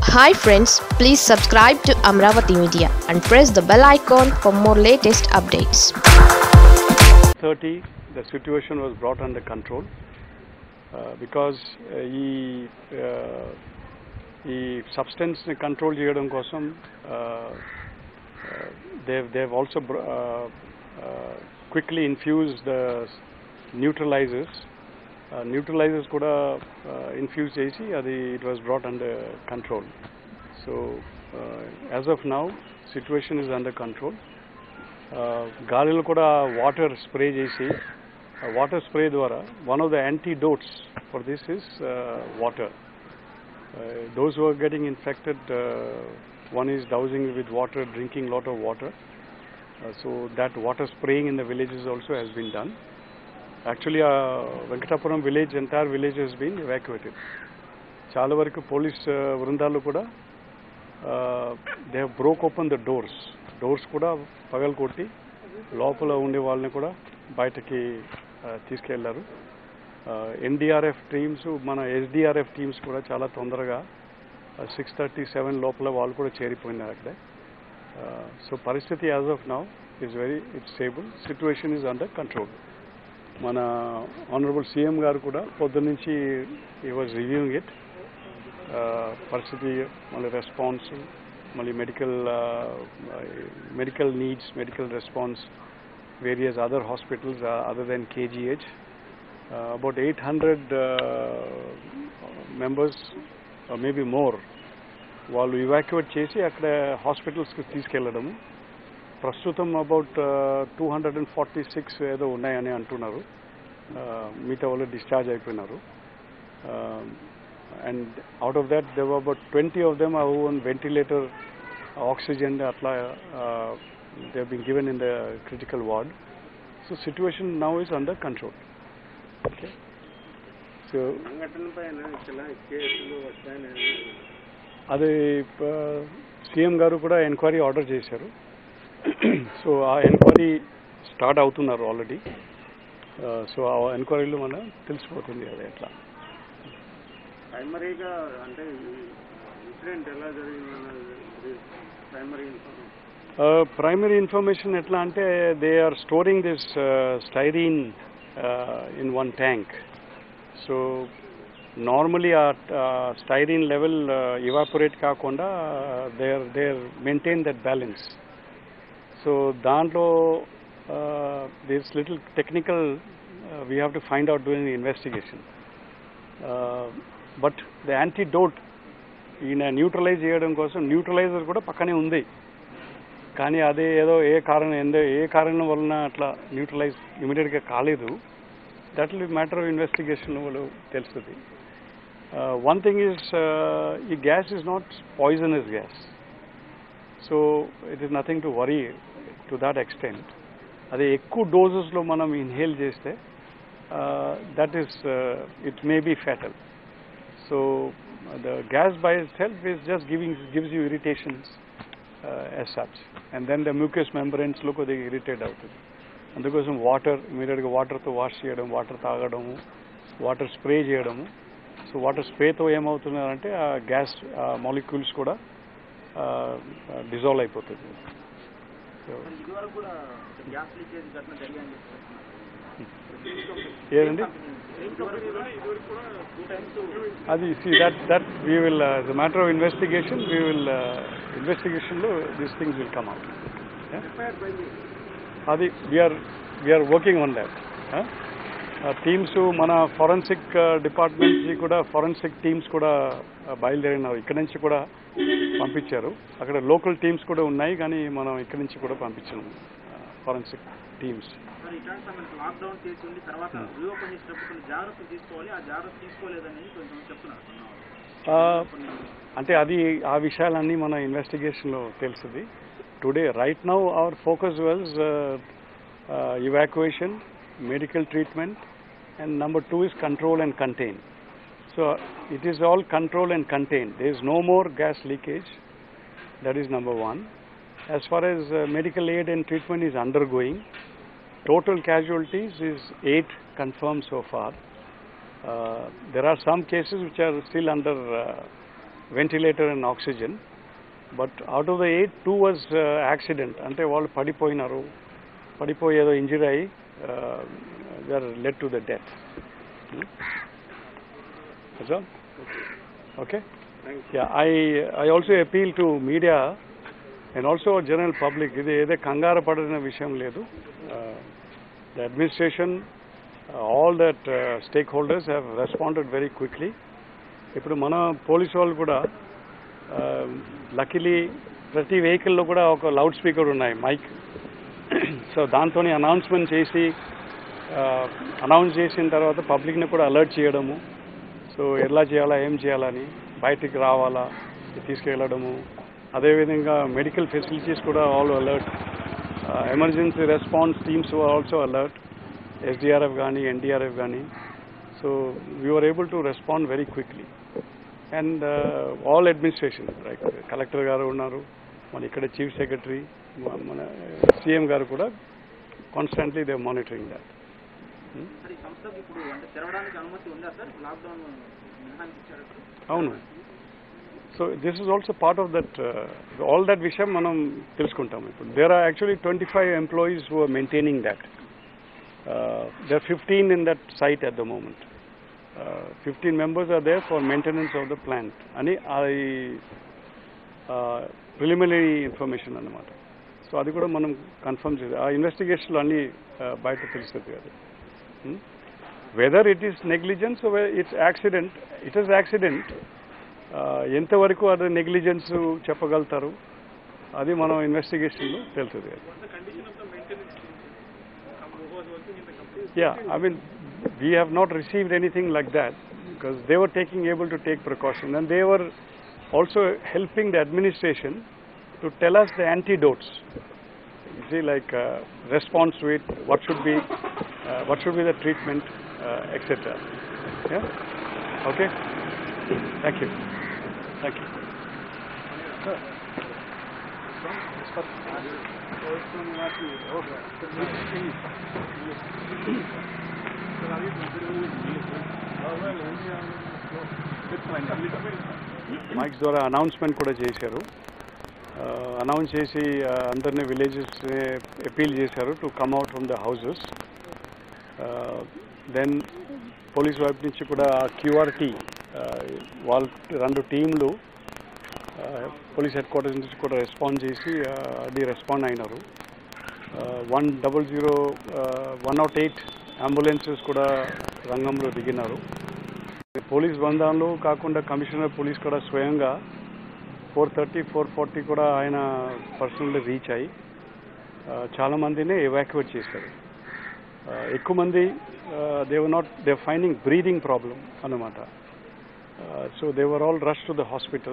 Hi friends please subscribe to Amaravati media and press the bell icon for more latest updates 30 the situation was brought under control uh, because uh, ఈ uh, ఈ సబ్స్టెన్స్ని control చేయడం కోసం they've they've also quickly infuse the neutralizers neutralizers కూడా infuse చేసి అది it was brought under control so as of now situation is under control గాలిలో కూడా వాటర్ స్ప్రే చేసి వాటర్ స్ప్రే ద్వారా one of the antidotes for this is water those who are getting infected one is dousing with water drinking lot of water so that water spraying in the villages also has been done actually Venkatapuram village entire village has been evacuated చాలా వరకు police బృందాలు కూడా they have broke open the doors doors కూడా పగలు కొట్టి లోపల ఉండే వాళ్ళని కూడా బయటకి తీసుకెళ్లారు ఎన్డీఆర్ఎఫ్ టీమ్స్ మన ఎస్డిఆర్ఎఫ్ టీమ్స్ కూడా చాలా తొందరగా సిక్స్ థర్టీ సెవెన్ లోపల వాళ్ళు కూడా చేరిపోయినారు అక్కడే సో పరిస్థితి as of now is very it's stable situation is under control మన ఆనరబుల్ సీఎం గారు కూడా పొద్దున్నుంచి ఈ వాజ్ రివ్యూయింగ్ ఇట్ పరిస్థితి మళ్ళీ రెస్పాన్స్ మళ్ళీ medical medical needs medical response various other hospitals other than KGH about eight hundred members maybe more వాళ్ళు evacuate చేసి అక్కడ హాస్పిటల్స్కి తీసుకెళ్ళడము ప్రస్తుతం about two hundred and forty six ఏదో ఉన్నాయని అంటున్నారు మిగతా వాళ్ళు డిశ్చార్జ్ అయిపోయినారు and out of that they've about twenty of them are on ventilator oxygen అట్లా they been given in the critical ward so situation now is under control okay so అది CM గారు కూడా ఎంక్వైరీ ఆర్డర్ చేశారు so ఆ enquiry start అవుతున్నారు already so ఆ ఎంక్వైరీలో మనం తెలిసిపోతుంది అది ఎట్లా ప్రైమరీగా అంటే ఇన్సిడెంట్ ఎలా జరిగింది ప్రైమరీ ప్రైమరీ ఇన్ఫర్మేషన్ ఎట్లా అంటే they are storing this styrene in one tank so normally ఆ స్టైరీన్ లెవెల్ ఇవాపరేట్ కాకుండా they are they are maintain that balance so దాంట్లో this little technical we have to find out doing investigation but the antidote ఈయన neutralise చేయడం కోసం neutraliser కూడా పక్కనే ఉంది కానీ అదే ఏదో ఏ కారణం ఎందో ఏ కారణం వలన అట్లా న్యూట్రలైజ్ ఇమీడియట్గా కాలేదు that will matter of investigation వాళ్ళు తెలుస్తుంది వన్ థింగ్ ఈజ్ ఈ gas is not poisonous gas so it is nothing to worry to that extent అదే ఎక్కువ డోజెస్లో మనం ఇన్హేల్ చేస్తే that is it may be fatal so the gas by self is just giving gives you irritations as such and then the mucous మెంబరెన్స్లో కొద్దిగా irritate అవుతుంది అందుకోసం water ఇమీడియట్గా వాటర్తో వాష్ చేయడం వాటర్ తాగడము వాటర్ స్ప్రే చేయడము సో వాటర్ స్ప్రేతో ఏమవుతున్నారంటే ఆ గ్యాస్ మాలిక్యూల్స్ కూడా డిజాల్వ్ అయిపోతుంది సో ఇదివరకు కూడా గ్యాస్ లీకేజ్ ఘటన జరిగాయని ఏదండి అది see that that we will the matter of investigation we will ఇన్వెస్టిగేషన్లో these things will come out అది we are we are working on that teams మన ఫారెన్సిక్ డిపార్ట్మెంట్కి కూడా ఫారెన్సిక్ టీమ్స్ కూడా బయలుదేరినారు ఇక్కడ నుంచి కూడా పంపించారు అక్కడ లోకల్ టీమ్స్ కూడా ఉన్నాయి కానీ మనం ఇక్కడ నుంచి కూడా పంపించాము ఫారెన్సిక్ టీమ్స్ మరి ఇట్లాంటి సమయంలో లాక్డౌన్ చేసి ఉండి తర్వాత రీఓపెన్ చేసినప్పుడు కొన్ని జాగ్రత్తలు తీసుకోవాలి ఆ జాగ్రత్త తీసుకోలేదని కొంచెం చెప్తున్నారు కొన్ని అంటే అది ఆ విషయాలన్నీ మన ఇన్వెస్టిగేషన్లో తెలుస్తుంది today right now our focus was evacuation medical treatment and number two is control and contain so it is all control and contain they is no more gas leakage that is number one as far as uh, medical aid and treatment is undergoing, total casualties is eight confirmed so far. Uh, there are some cases which are still under uh, ventilator and oxygen. But out of the eight, two was uh, accident. అంటే వాళ్ళు పడిపోయినారు పడిపోయి ఏదో injury అయ్యి they are led to the death okay yeah I I also appeal to media and also general public ఇది ఏదో కంగారు పడిన విషయం లేదు the administration all that stakeholders have responded very quickly ఇప్పుడు మన పోలీస్ వాళ్ళు కూడా లకిలీ ప్రతి వెహికల్లో కూడా ఒక లౌడ్ స్పీకర్ ఉన్నాయి మైక్ సో దాంతో అనౌన్స్మెంట్ చేసి అనౌన్స్ చేసిన తర్వాత పబ్లిక్ని కూడా అలర్ట్ చేయడము సో ఎలా చేయాలా ఏం చేయాలని బయటికి రావాలా తీసుకెళ్ళడము అదేవిధంగా మెడికల్ ఫెసిలిటీస్ కూడా all alert emergency response teams also alert SDRF కానీ ఎన్డీఆర్ఎఫ్ కానీ so we are able to respond very quickly and all administration like collector గారు ఉన్నారు మన ఇక్కడ చీఫ్ సెక్రటరీ మన సీఎం గారు కూడా constantly they monitoring that sir ఈ సంస్థకు ఇప్పుడు అంటే తెరవడానికి అనుమతి ఉందా సార్ లాక్డౌన్ మినహాయించారు అవును so this is also part of that all that విషయం మనం తెలుసుకుంటాం ఇప్పుడు there are actually twenty five employees who are maintaining that there fifteen in that site at the moment fifteen members are there for maintenance of the plant అని అది preliminary information అన్నమాట so అది కూడా మనం కన్ఫర్మ్ చేయాలి ఆ ఇన్వెస్టిగేషన్లో అన్నీ బయట తెలుస్తుంది అది whether it is negligence it's accident it is accident ఎంతవరకు అది నెగ్లిజెన్స్ చెప్పగలుగుతారు అది మనం ఇన్వెస్టిగేషన్లో తెలుస్తుంది yeah I mean we have not received anything like that because they were taking able to take precaution and they were also helping the administration to tell us the antidotes you see like uh, response to it what should be uh, what should be the treatment uh, etc yeah okay thank you thank you mics ద్వారా announcement కూడా చేశారు announce చేసి అందరినీ villages appeal చేశారు to come out from the houses then police వైపు నుంచి కూడా QRT వాళ్ళ రెండు టీంలు పోలీస్ హెడ్ క్వార్టర్స్ నుంచి కూడా రెస్పాండ్ చేసి అది రెస్పాండ్ అయినారు one double zero one not eight ambulances కూడా రంగంలో దిగినారు పోలీస్ బంధాలు కాకుండా కమిషనర్ పోలీస్ కూడా స్వయంగా ఫోర్ థర్టీ ఫోర్ ఫార్టీ కూడా ఆయన పర్సనల్ రీచ్ అయ్యి చాలామందిని ఎవాక్యువేట్ చేశారు ఎక్కువ మంది they were not they finding breathing problem అన్నమాట so they were all rush to the hospital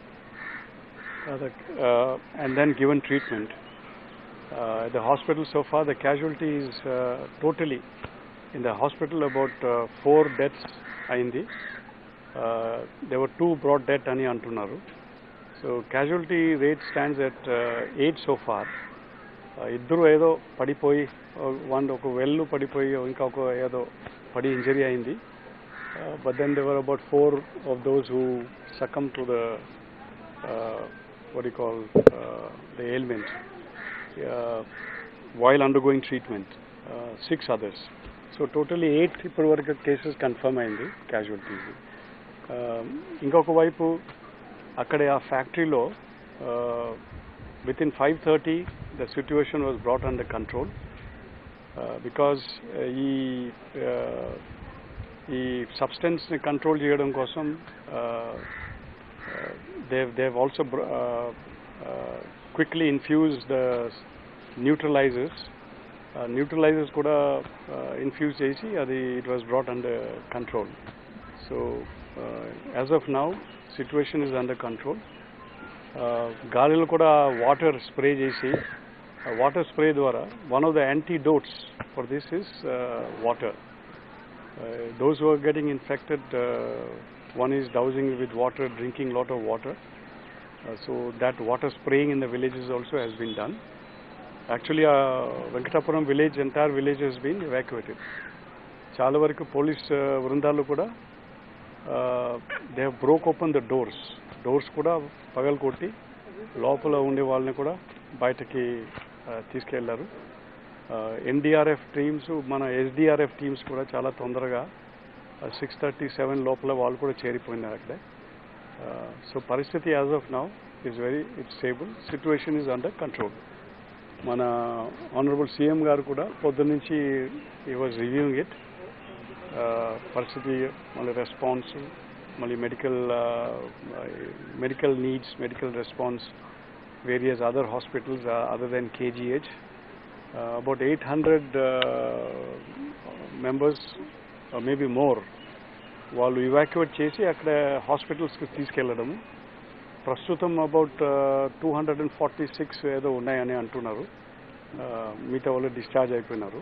and then given treatment the hospital so far the casualty is uh, totally in the hospital about uh, four deaths అయింది uh, there were two brought death అని అంటున్నారు so casualty rate stands at eight so far ఇద్దరు ఏదో పడిపోయి one ఒక well పడిపోయి ఇంకా ఒక ఏదో పడి ఇంజరీ అయింది but then they were about four of those who succumb to the what do you call uh, the ailment uh, while undergoing treatment. Uh, six others. So totally eight ఇప్పటి వరకు cases confirm అయింది casualties ఇంకొక వైపు అక్కడ ఆ ఫ్యాక్టరీలో within five thirty the situation was brought under control because ఈ ఈ సబ్స్టెన్స్ని కంట్రోల్ చేయడం కోసం they've they've also br- uh, uh, quickly infused the neutralizers. Uh, neutralizers కూడా ఇన్ఫ్యూజ్ చేసి అది it was brought under control so as of now situation is under control గాలిలో కూడా వాటర్ స్ప్రే చేసి వాటర్ స్ప్రే ద్వారా one of the antidotes for this is water those who are getting infected, uh, one is dousing with water, drinking lot of water. Uh, so that water spraying in the villages also has been done. Actually, uh, Venkatapuram village, entire village has been evacuated. చాలా వరకు police బృందాలు కూడా they have broke open the doors doors కూడా పగలకొట్టి లోపల ఉండే వాళ్ళని కూడా బయటకి ఆ, తీసుకెళ్లారు ఎన్డీఆర్ఎఫ్ టీమ్స్ మన ఎస్డిఆర్ఎఫ్ టీమ్స్ కూడా చాలా తొందరగా సిక్స్ థర్టీ సెవెన్ లోపల వాళ్ళు కూడా చేరిపోయినారు అక్కడే సో పరిస్థితి as of now is very it's stable situation is under control మన ఆనరబుల్ సీఎం గారు కూడా పొద్దున్నుంచి ఈ వాజ్ రివ్యూయింగ్ ఇట్ పరిస్థితి మళ్ళీ రెస్పాన్స్ మళ్ళీ medical medical needs medical response various other hospitals other than KGH about eight hundred members maybe more వాళ్ళు evacuate చేసి అక్కడ హాస్పిటల్స్కి తీసుకెళ్ళడము ప్రస్తుతం about two hundred and forty six ఏదో ఉన్నాయని అంటున్నారు Uh, మిగతా వాళ్ళు డిశ్చార్జ్ అయిపోయినారు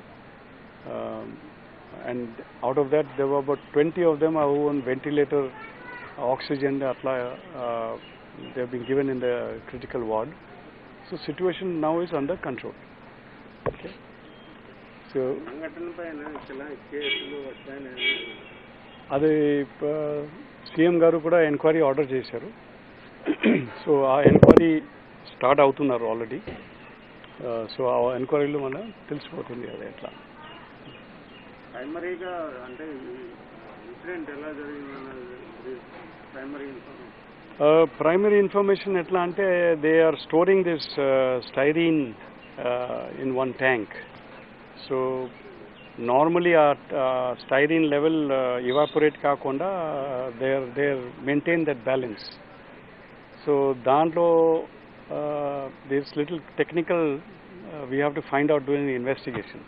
and out of that they've about twenty of them are on ventilator oxygen అట్లా they been given in the critical ward so situation now is under control okay so సంఘటనపై చాలా కేసులు వస్తాయని అది సీఎం గారు కూడా ఎంక్వైరీ ఆర్డర్ చేశారు so ఆ ఎంక్వైరీ స్టార్ట్ అవుతున్నారు ఆల్రెడీ సో ఆ ఎంక్వైరీలో మనం తెలిసిపోతుంది అది ఎట్లా ప్రైమరీగా అంటే ఇన్సిడెంట్ ఎలా జరిగిందన్నది ప్రైమరీ ఇన్ఫర్మేషన్ ప్రైమరీ ఇన్ఫర్మేషన్ ఎట్లా అంటే they are storing this styrene in one tank so normally ఆ స్టైరీన్ లెవెల్ ఇవాపరేట్ కాకుండా they are they are maintain that balance so దాంట్లో this little technical we have to find out doing investigation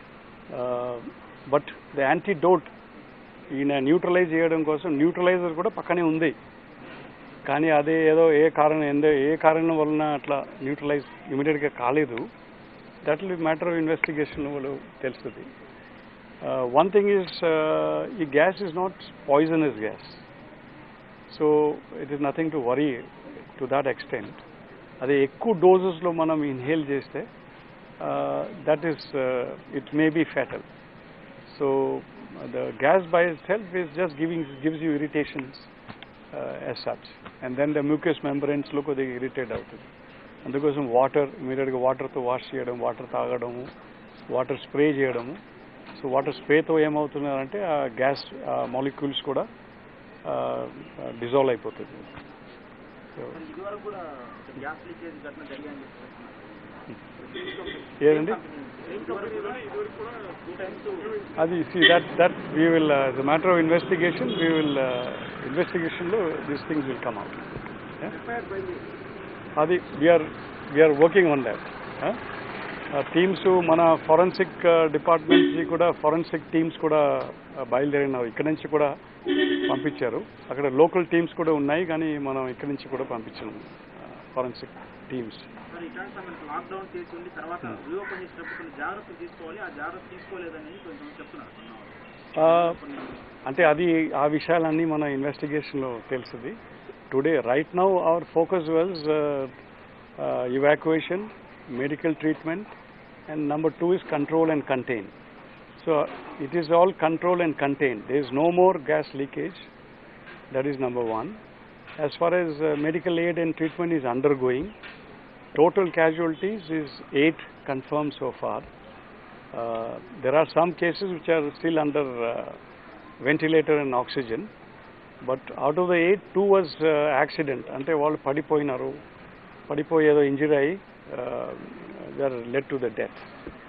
but the antidote ఈయన neutralise చేయడం కోసం neutraliser కూడా పక్కనే ఉంది కానీ అదే ఏదో ఏ కారణం ఎందో ఏ కారణం వలన అట్లా న్యూట్రలైజ్ ఇమీడియట్గా కాలేదు that will matter of investigation వాళ్ళు తెలుస్తుంది వన్ థింగ్ ఈజ్ ఈ gas is not poisonous gas so it is nothing to worry to that extent అదే ఎక్కువ డోజెస్లో మనం ఇన్హేల్ చేస్తే that is it may be fatal so the gas by self is just giving gives you irritations as such and then the mucous మెంబరెన్స్లో కొద్దిగా irritate అవుతుంది అందుకోసం water ఇమీడియట్గా వాటర్తో వాష్ చేయడం వాటర్ తాగడము వాటర్ స్ప్రే చేయడము సో వాటర్ స్ప్రేతో ఏమవుతున్నారంటే ఆ గ్యాస్ మాలిక్యూల్స్ కూడా డిజాల్వ్ అయిపోతుంది సో ఇదివరకు కూడా గ్యాస్ లీకేజ్ ఘటన జరిగాయని ఏదండి అది see that that we will the matter of investigation we will ఇన్వెస్టిగేషన్లో these things will come out అది we are we are working on that teams మన ఫారెన్సిక్ డిపార్ట్మెంట్కి కూడా ఫారెన్సిక్ టీమ్స్ కూడా uh, బయలుదేరినారు ఇక్కడి నుంచి కూడా పంపించారు అక్కడ లోకల్ టీమ్స్ కూడా ఉన్నాయి కానీ మనం ఇక్కడి నుంచి కూడా పంపించాము ఫారెన్సిక్ టీమ్స్ మరి ఇట్లాంటి సమయంలో లాక్డౌన్ చేసి ఉండి తర్వాత రీఓపెన్ చేసినప్పుడు కొన్ని జాగ్రత్తలు తీసుకోవాలి ఆ జాగ్రత్త తీసుకోలేదని కొంచెం చెప్తున్నారు కొన్ని వాళ్ళు. కొన్ని అంటే అది ఆ విషయాలన్నీ మన ఇన్వెస్టిగేషన్లో తెలుస్తుంది today right now our focus was evacuation medical treatment and number two is control and contain so it is all control and contain they is no more gas leakage that is number one as far as medical aid and treatment is undergoing total casualties is eight confirmed so far. Uh, there are some cases which are still under uh, ventilator and oxygen, but out of the eight, two was uh, accident. అంటే వాళ్ళు పడిపోయినారు పడిపోయి ఏదో injury అయ్యి they are led to the death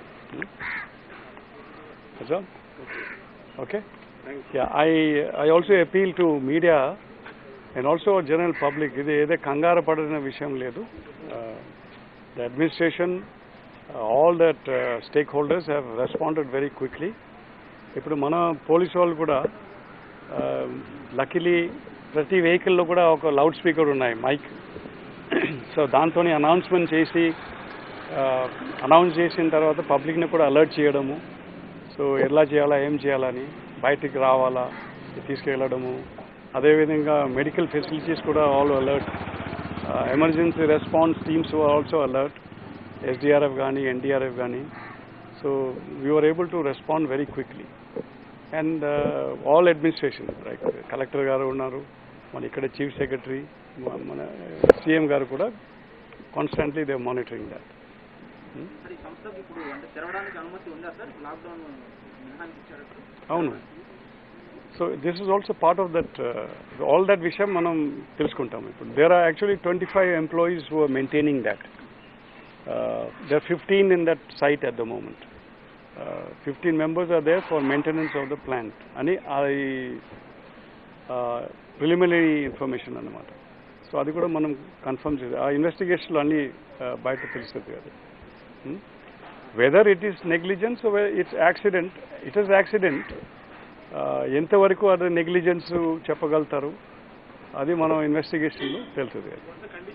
okay Yeah, I, I also appeal to media and also general public. ఇది ఏదే కంగారు పడిన విషయం లేదు the administration all that stakeholders have responded very quickly ఇప్పుడు మన పోలీస్ వాళ్ళు కూడా లకిలీ ప్రతి వెహికల్లో కూడా ఒక లౌడ్ స్పీకర్ ఉన్నాయి మైక్ సో దాంతో అనౌన్స్మెంట్ చేసి అనౌన్స్ చేసిన తర్వాత పబ్లిక్ని కూడా అలర్ట్ చేయడము సో ఎలా చేయాలా ఏం చేయాలని బయటికి రావాలా తీసుకెళ్ళడము అదేవిధంగా మెడికల్ ఫెసిలిటీస్ కూడా all alert emergency response teams also alert SDRF కానీ ఎన్డీఆర్ఎఫ్ కానీ so we are able to respond very quickly and all administration like collector గారు ఉన్నారు మన ఇక్కడ చీఫ్ సెక్రటరీ మ- మన సీఎం గారు కూడా constantly they monitoring that sir ఈ సంస్థకు ఇప్పుడు అంటే తెరవడానికి అనుమతి ఉందా సార్ లాక్డౌన్ మినహాయింపు ఇచ్చారు ఇప్పుడు? అవును so this is also part of that all that విషయం మనం తెలుసుకుంటాం ఇప్పుడు there are actually twenty five employees who are maintaining that there fifteen in that site at the moment fifteen members are there for maintenance of the plant అని అది preliminary information అన్నమాట so అది కూడా మనం కన్ఫర్మ్ చేసి ఆ ఇన్వెస్టిగేషన్లో అన్నీ uh, బయట తెలుస్తుంది కదా whether it is negligence it's accident it is accident ఎంతవరకు అది నెగ్లిజెన్స్ చెప్పగలుగుతారు అది మనం ఇన్వెస్టిగేషన్లో తెలుస్తుంది కదా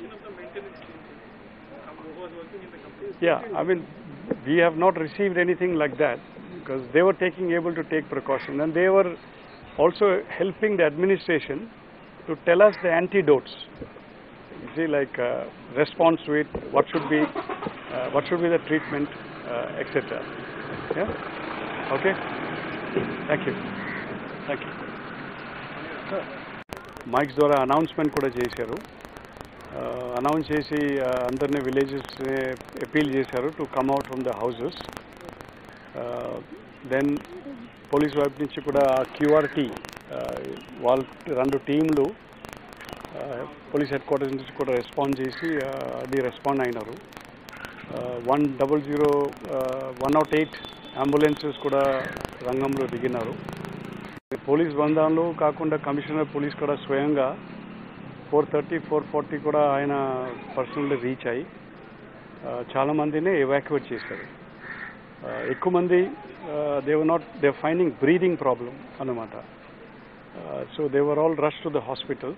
Yeah, I mean, we have not received anything like that because they were taking able to take precaution and they were also helping the administration to tell us the antidotes. You see, like uh, response to it, what should be, uh, what should be the treatment, uh, etc. Yeah. Okay. Thank you. Thank you. Mics ద్వారా announcement కూడా చేశారు announce చేసి uh, అందరినీ villages appeal చేశారు to come out from the houses then police వైపు నుంచి కూడా QRT వాళ్ళ రెండు టీంలు పోలీస్ హెడ్ క్వార్టర్స్ నుంచి కూడా రెస్పాండ్ చేసి uh, అది రెస్పాండ్ అయినారు one double zero one not eight ambulances కూడా రంగంలో దిగినారు పోలీస్ బంధాలు కాకుండా కమిషనర్ పోలీస్ కూడా స్వయంగా ఫోర్ థర్టీ ఫోర్ ఫార్టీ కూడా ఆయన పర్సనల్ రీచ్ అయ్యి ఆ, చాలా మందిని ఎవాక్యువేట్ చేశారు ఆ, ఎక్కువ మంది they were not they finding breathing problem అన్నమాట so they were all rush to the hospital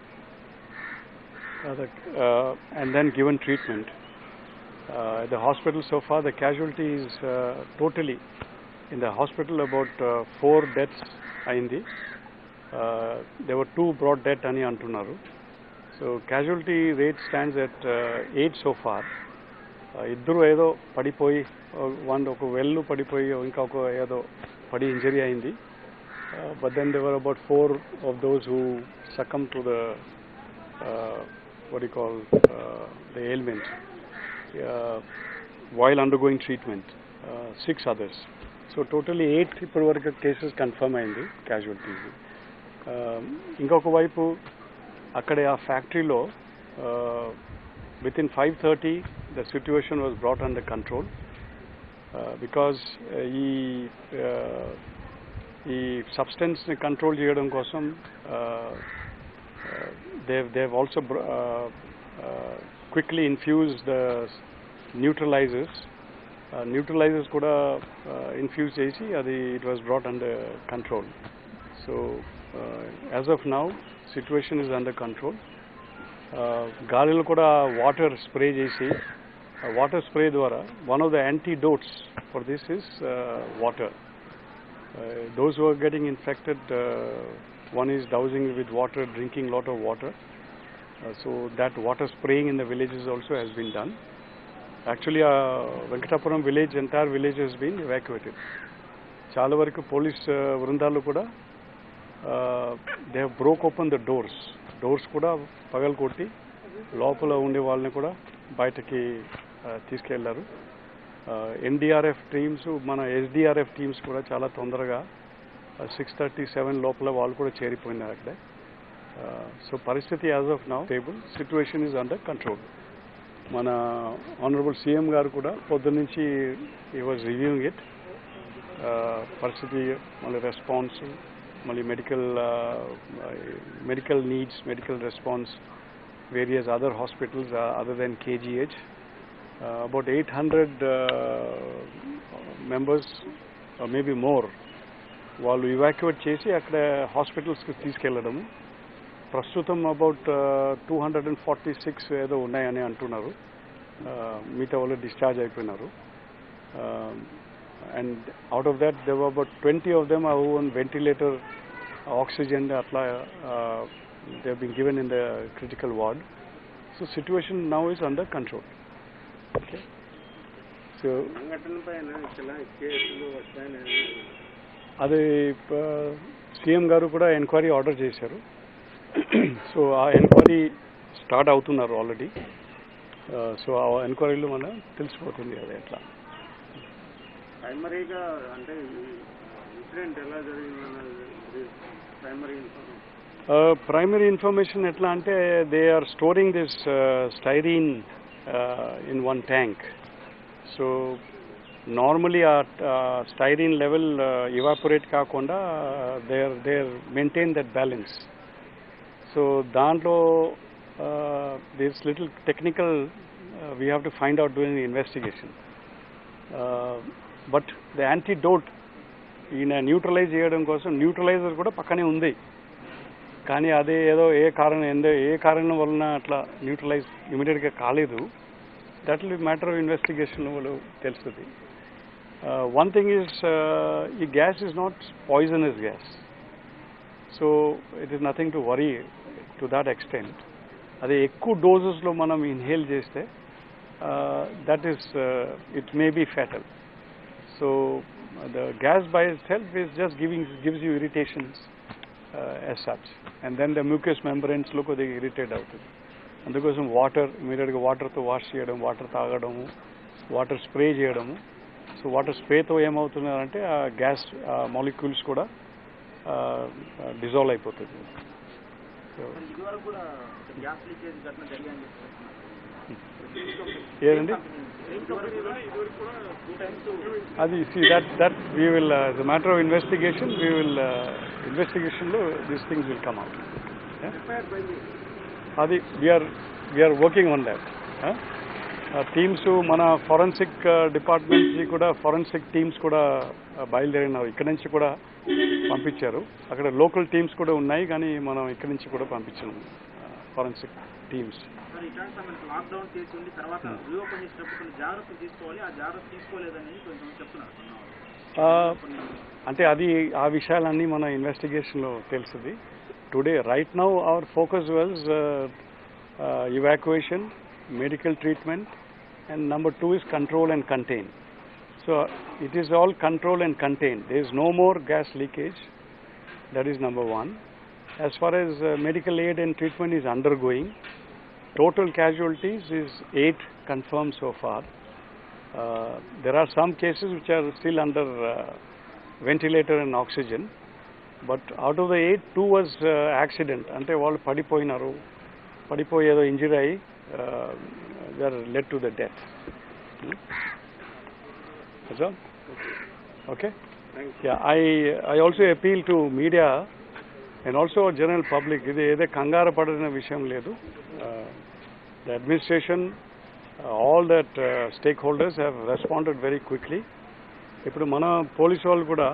and then given treatment the hospital so far the casualty is totally in the hospital about uh, four deaths అయింది there were two brought death అని అంటున్నారు so casualty rate stands at eight so far ఇద్దరు ఏదో పడిపోయి one ఒక well పడిపోయి ఇంకా ఒక ఏదో పడి ఇంజరీ అయింది but then they were about four of those who succumb to the what you call uh, the ailment uh, while undergoing treatment. Uh, six others. So totally eight ఇప్పటి వరకు కేసెస్ కన్ఫర్మ్ అయింది casualties ఇంకొక వైపు అక్కడ ఆ ఫ్యాక్టరీలో within five thirty the situation was brought under control because ఈ uh, ఈ సబ్స్టెన్స్ని కంట్రోల్ చేయడం కోసం they've they've also quickly infuse the neutralizers neutralizers కూడా ఇన్ఫ్యూజ్ చేసి అది it was brought under control so as of now situation is under control గాలిలో కూడా వాటర్ స్ప్రే చేసి వాటర్ స్ప్రే ద్వారా one of the antidotes for this is water those who are getting infected, uh, one is dousing with water, drinking lot of water. Uh, so that water spraying in the villages also has been done. Actually, uh, Venkatapuram village, entire village has been evacuated. చాలా వరకు police బృందాలు కూడా they have broke open the doors doors కూడా పగలు కొట్టి లోపల ఉండే వాళ్ళని కూడా బయటకి uh, తీసుకెళ్లారు ఎన్డీఆర్ఎఫ్ టీమ్స్ మన ఎస్డిఆర్ఎఫ్ టీమ్స్ కూడా చాలా తొందరగా సిక్స్ థర్టీ సెవెన్ లోపల వాళ్ళు కూడా చేరిపోయినారు అక్కడే సో పరిస్థితి as of now stable situation is under control మన ఆనరబుల్ సీఎం గారు కూడా పొద్దున్నుంచి ఈ వాజ్ రివ్యూయింగ్ ఇట్ పరిస్థితి మళ్ళీ రెస్పాన్స్ మళ్ళీ medical medical needs medical response various other hospitals other than KGH uh, about 800 uh, members or maybe more వాళ్ళు evacuate చేసి అక్కడ హాస్పిటల్స్కి తీసుకెళ్ళడము ప్రస్తుతం about two hundred and forty six ఏదో ఉన్నాయని అంటున్నారు Uh, మిగతా వాళ్ళు డిశ్చార్జ్ అయిపోయినారు and out of that they've about twenty of them are on ventilator oxygen అట్లా they been given in the critical ward so situation now is under control okay so సంఘటనపై ఇలా కేసులు వస్తాయని అది సీఎం గారు కూడా ఎంక్వైరీ ఆర్డర్ చేశారు so ఆ ఎంక్వైరీ స్టార్ట్ అవుతున్నారు ఆల్రెడీ సో ఆ ఎంక్వైరీలో మనం తెలిసిపోతుంది అది ఎట్లా ప్రైమరీగా అంటే ఇన్సిడెంట్ ఎలా జరిగిందన్నది ప్రైమరీ ప్రైమరీ ఇన్ఫర్మేషన్ ఎట్లా అంటే they are storing this styrene in one tank so normally ఆ స్టైరీన్ లెవెల్ ఇవాపరేట్ కాకుండా they are they are maintain that balance so దాంట్లో this little technical we have to find out doing investigation but the antidote ఈయన neutralise చేయడం కోసం neutraliser కూడా పక్కనే ఉంది కానీ అదే ఏదో ఏ కారణం ఎందో ఏ కారణం వలన అట్లా న్యూట్రలైజ్ ఇమీడియట్గా కాలేదు that will matter of investigation వాళ్ళు తెలుస్తుంది వన్ థింగ్ ఈజ్ ఈ gas is not poisonous gas so it is nothing to worry to that extent అదే ఎక్కువ డోజెస్లో మనం ఇన్హేల్ చేస్తే that is it may be fatal so the gas by self is just giving gives you irritations as such and then the mucous membranes లో కొద్దిగా irritate అవుతుంది అందుకోసం water ఇమీడియట్గా వాటర్తో వాష్ చేయడం వాటర్ తాగడము వాటర్ స్ప్రే చేయడము సో వాటర్ స్ప్రేతో ఏమవుతున్నారంటే ఆ గ్యాస్ మాలిక్యూల్స్ కూడా డిజాల్వ్ అయిపోతుంది సో ఇదివరకు కూడా గ్యాస్ లీకేజ్ ఘటన జరిగాయని ఏదండి అది see that that we will the matter of investigation we will ఇన్వెస్టిగేషన్లో these things will come out అది we are we are working on that teams మన ఫారెన్సిక్ డిపార్ట్మెంట్కి కూడా ఫారెన్సిక్ టీమ్స్ కూడా uh, బయలుదేరినారు ఇక్కడ నుంచి కూడా పంపించారు అక్కడ లోకల్ టీమ్స్ కూడా ఉన్నాయి కానీ మనం ఇక్కడ నుంచి కూడా పంపించాము ఫారెన్సిక్ టీమ్స్ మరి ఇట్లాంటి సమయంలో లాక్డౌన్ చేసి ఉండి తర్వాత రీఓపెన్ చేసినప్పుడు కొన్ని జాగ్రత్తలు తీసుకోవాలి ఆ జాగ్రత్త తీసుకోలేదని కొంచెం చెప్తున్నారు కొన్ని వాళ్ళు. కొన్ని అంటే అది ఆ విషయాలన్నీ మన ఇన్వెస్టిగేషన్లో తెలుస్తుంది today right now our focus was evacuation medical treatment and number two is control and contain so it is all control and contain they is no more gas leakage that is number one. As far as uh, medical aid and treatment is undergoing, total casualties is eight confirmed so far. Uh, there are some cases which are still under uh, ventilator and oxygen, but out of the eight, two was uh, accident. అంటే వాళ్ళు పడిపోయినారు పడిపోయి ఏదో injury అయ్యి they are led to the death okay Yeah, I, I also appeal to media and also general public. ఇది ఏదే కంగారు పడిన విషయం లేదు the administration all that stakeholders have responded very quickly ఇప్పుడు మన పోలీస్ వాళ్ళు కూడా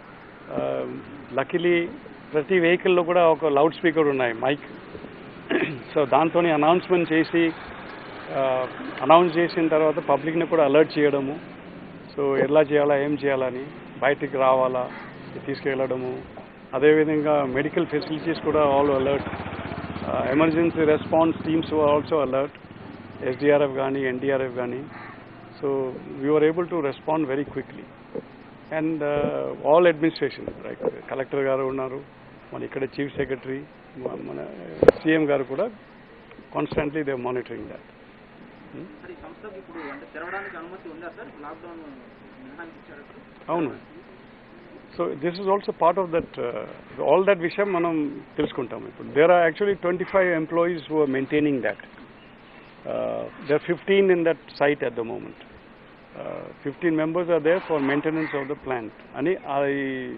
లకిలీ ప్రతి వెహికల్లో కూడా ఒక లౌడ్ స్పీకర్ ఉన్నాయి మైక్ సో దాంతో అనౌన్స్మెంట్ చేసి అనౌన్స్ చేసిన తర్వాత పబ్లిక్ని కూడా అలర్ట్ చేయడము సో ఎలా చేయాలా ఏం చేయాలని బయటికి రావాలా తీసుకెళ్ళడము అదేవిధంగా మెడికల్ ఫెసిలిటీస్ కూడా all alert emergency response teams also alert SDRF కానీ ఎన్డీఆర్ఎఫ్ కానీ so we are able to respond very quickly and all administration right collector గారు ఉన్నారు మన ఇక్కడ చీఫ్ సెక్రటరీ మన సీఎం గారు కూడా constantly they monitoring that sir ఈ సంస్థకి ఇప్పుడు అంటే తెరవడానికి అనుమతి ఉందా సార్ లాక్డౌన్ మినహాయించారు ఇప్పుడు? అవును so this is also part of that all that విషయం మనం తెలుసుకుంటాం ఇప్పుడు there are actually twenty five employees who are maintaining that there fifteen in that site at the moment fifteen members are there for maintenance of the plant అని అది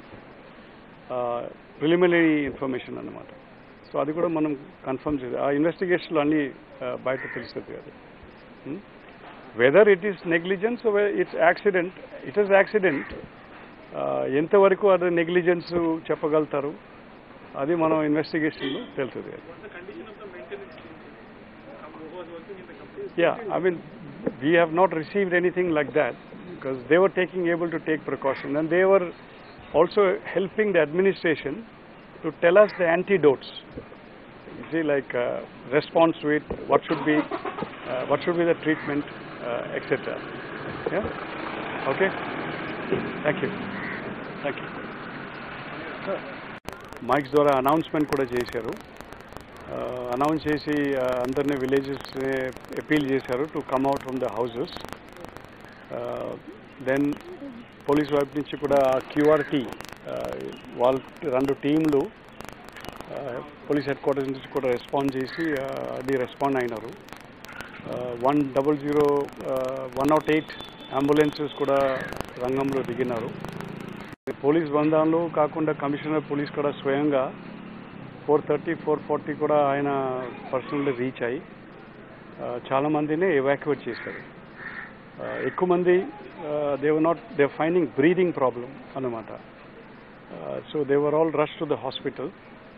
preliminary information అన్నమాట so అది కూడా మనం కన్ఫర్మ్ చేయాలి ఆ ఇన్వెస్టిగేషన్లో అన్నీ uh, బయట తెలుస్తుంది అది whether it is negligence it's accident it is accident ఎంతవరకు అది నెగ్లిజెన్స్ చెప్పగలుగుతారు అది మనం ఇన్వెస్టిగేషన్లో తెలుస్తుంది అది yeah I mean we have not received anything like that because they were taking able to take precaution and they were also helping the administration to tell us the antidotes you see like uh, response to it, what should be, uh, what should be the treatment, uh, etc. Yeah. Okay. Thank you. Thank you. Mics ద్వారా announcement కూడా చేశారు announce చేసి uh, అందరినీ villages appeal చేశారు to come out from the houses then police వైపు నుంచి కూడా QRT వాళ్ళ రెండు టీంలు పోలీస్ హెడ్ క్వార్టర్స్ నుంచి కూడా రెస్పాండ్ చేసి uh, అది రెస్పాండ్ అయినారు one double zero one not eight ambulances కూడా రంగంలో దిగినారు పోలీస్ బృందాలు కాకుండా కమిషనర్ పోలీస్ కూడా స్వయంగా ఫోర్ థర్టీ ఫోర్ ఫార్టీ కూడా ఆయన పర్సనల్ రీచ్ అయ్యి ఆ, చాలా మందిని ఎవాక్యువేట్ చేశారు ఆ, ఎక్కువ మంది they were not they finding breathing problem అన్నమాట so they were all rush to the hospital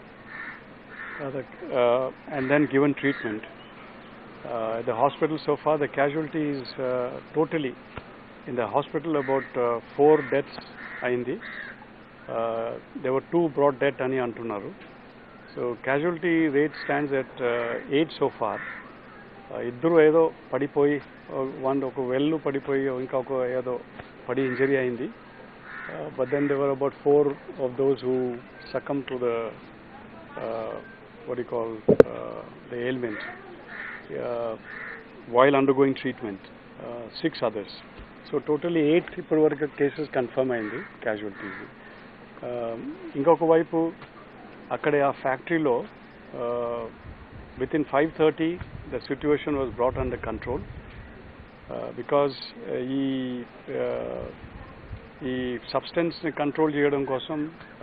and then given treatment at the hospital so far the casualties uh, totally in the hospital about uh, four deaths అయింది uh, there were two brought death అని అంటున్నారు so casualty rate stands at eight so far ఇద్దరు ఏదో పడిపోయి one ఒక well పడిపోయి ఇంకా ఒక ఏదో పడి ఇంజరీ అయింది but then they were about four of those who succumb to the what you call uh, the ailment uh, while undergoing treatment. Uh, six others. So totally eight ఇప్పటి వరకు కేసెస్ కన్ఫర్మ్ అయింది casualties ఇంకొక వైపు అక్కడ ఆ ఫ్యాక్టరీలో within five thirty the situation was brought under control because ఈ uh, ఈ సబ్స్టెన్స్ని కంట్రోల్ చేయడం కోసం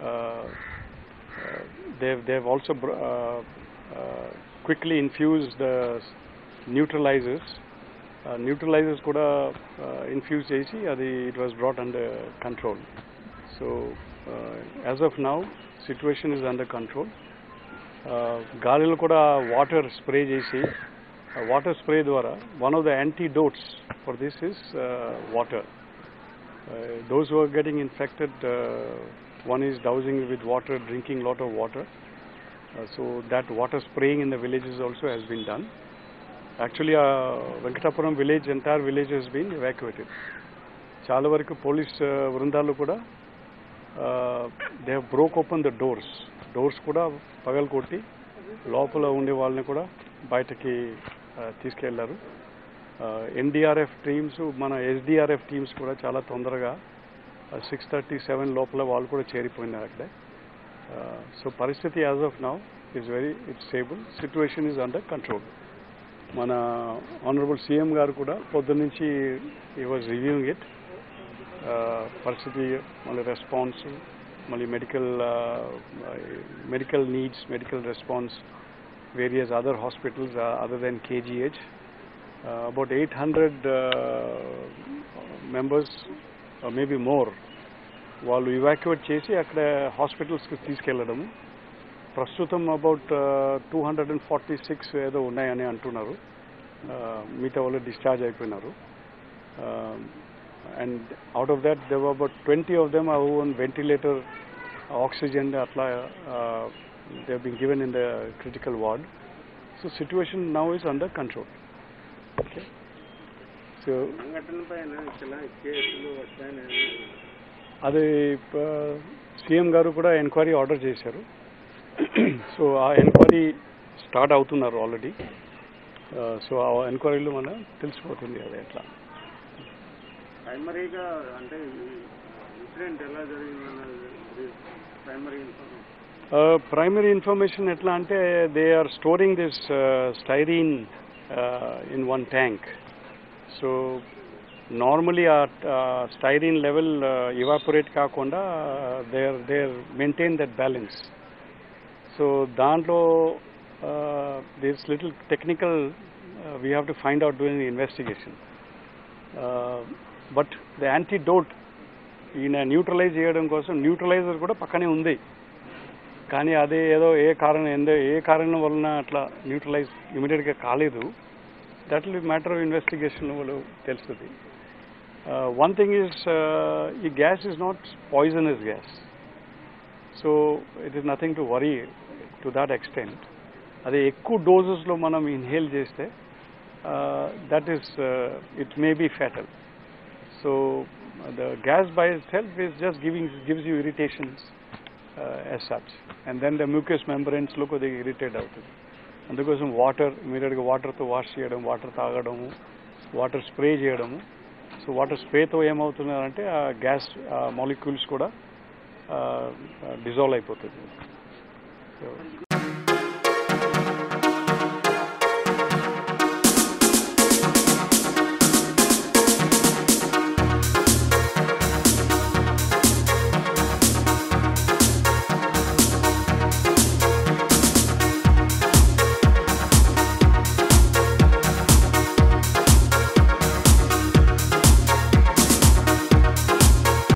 they've they've also br- uh, uh, quickly infused the neutralizers. Uh, neutralizers కూడా ఇన్ఫ్యూజ్ చేసి అది it was brought under control so as of now situation is under control గాలిలో కూడా వాటర్ స్ప్రే చేసి వాటర్ స్ప్రే ద్వారా one of the antidotes for this is water uh, those who are getting infected, uh, one is dousing with water, drinking lot of water. Uh, so that water spraying in the villages also has been done. Actually, uh, Venkatapuram village, entire village has been evacuated. చాలా వరకు police బృందాలు కూడా they have broke open the doors doors కూడా పగలు కొట్టి లోపల ఉండే వాళ్ళని కూడా బయటకి uh, తీసుకెళ్లారు ఎన్డీఆర్ఎఫ్ టీమ్స్ మన ఎస్డిఆర్ఎఫ్ టీమ్స్ కూడా చాలా తొందరగా సిక్స్ థర్టీ సెవెన్ లోపల వాళ్ళు కూడా చేరిపోయినారు అక్కడే సో పరిస్థితి as of now is very it's stable situation is under control మన ఆనరబుల్ సీఎం గారు కూడా పొద్దున్నుంచి ఈ వాజ్ రివ్యూయింగ్ ఇట్ పరిస్థితి మళ్ళీ రెస్పాన్స్ మళ్ళీ medical medical needs medical response various other hospitals other than KGH uh, about 800 uh, members, or maybe more, వాళ్ళు evacuate చేసి అక్కడ హాస్పిటల్స్కి తీసుకెళ్ళడము ప్రస్తుతం about two hundred and forty six ఏదో ఉన్నాయని అంటున్నారు Uh, మిగతా వాళ్ళు డిశ్చార్జ్ అయిపోయినారు and out of that they've about twenty of them are on ventilator oxygen అట్లా they been given in the critical ward so situation now is under control okay so సంఘటనపై ఇలా కేసులు వచ్చాయని అది సీఎం గారు కూడా ఎంక్వైరీ ఆర్డర్ చేశారు so ఆ ఎంక్వైరీ స్టార్ట్ అవుతున్నారు ఆల్రెడీ సో ఆ ఎంక్వైరీలో మనం తెలిసిపోతుంది అది ఎట్లా ప్రైమరీగా అంటే ఇన్సిడెంట్ ఎలా జరిగిందన్నది ప్రైమరీ ఇన్ఫర్మేషన్ ప్రైమరీ ఇన్ఫర్మేషన్ ఎట్లా అంటే they are storing this styrene in one tank so normally ఆ స్టైరీన్ లెవెల్ ఇవాపరేట్ కాకుండా they are they are maintain that balance so దాంట్లో this little technical we have to find out doing investigation but the antidote ఈయన neutralise చేయడం కోసం neutraliser కూడా పక్కనే ఉంది కానీ అదే ఏదో ఏ కారణం ఎందో ఏ కారణం వలన అట్లా న్యూట్రలైజ్ ఇమీడియట్గా కాలేదు that will matter of investigation వాళ్ళు తెలుస్తుంది వన్ థింగ్ ఈజ్ ఈ gas is not poisonous gas so it is nothing to worry to that extent అదే ఎక్కువ డోజెస్లో మనం ఇన్హేల్ చేస్తే that is it may be fatal so the gas by self is just giving gives you irritations as such. And then the mucous membranes look కొద్దిగా irritate అవుతుంది అందుకోసం water ఇమీడియట్గా వాటర్తో వాష్ చేయడం వాటర్ తాగడము వాటర్ స్ప్రే చేయడము so water స్ప్రేతో ఏమవుతున్నారంటే ఆ గ్యాస్ మాలిక్యూల్స్ కూడా డిజాల్వ్ అయిపోతుంది సో